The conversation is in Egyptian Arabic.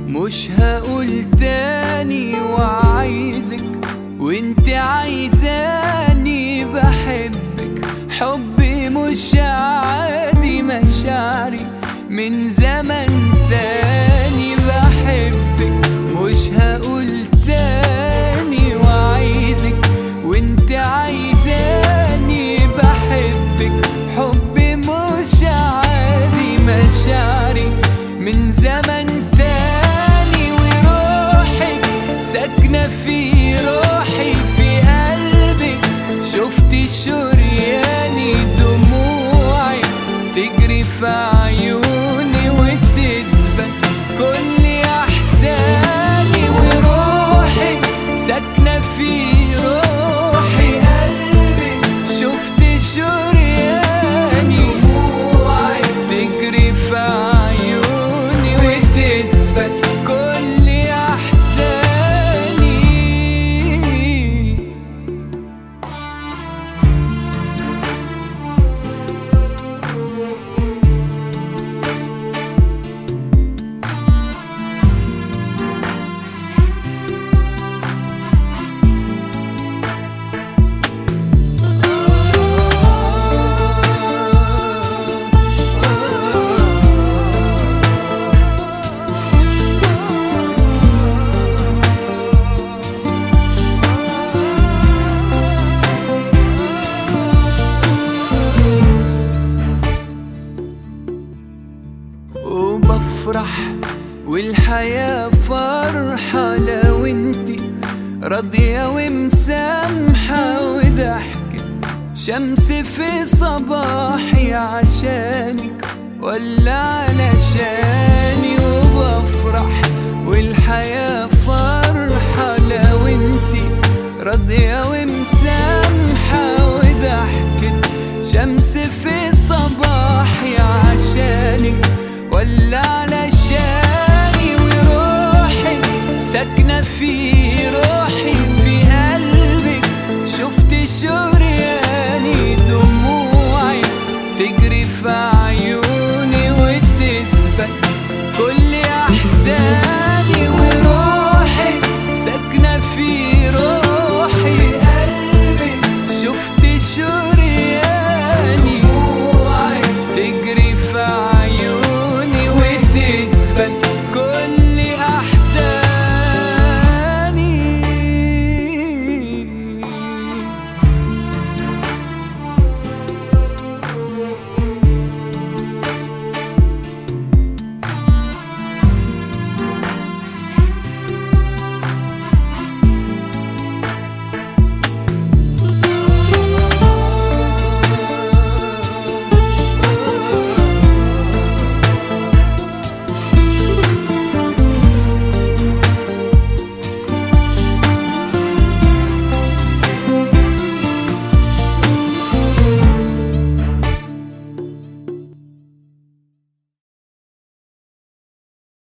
مش هقول تاني وعايزك وانت عايزاني بحبك حبي مش عادي مشاعري من زمن تاني بحبك مش هقول تاني وعايزك وانت عايزاني بحبك حبي مش عادي مشاعري من زمن تاني وروحك ساكنة في روحي في قلبي شفت شرياني دموعي تجري في عيوني وتدبل كل احزاني وروحك ساكنة في روحي قلبي شفت شرياني دموعي تجري في عيوني وتدبل كل احزاني وبفرح والحياة فرحة لو انتي راضية ومسامحة وضحكة شمس في صباحي عشانك ولا علشاني وبفرح والحياة فرحة لو انتي راضية ومسامحة وضحكة شمس في صباحي عشانك ولا علشاني وروحي ساكنة في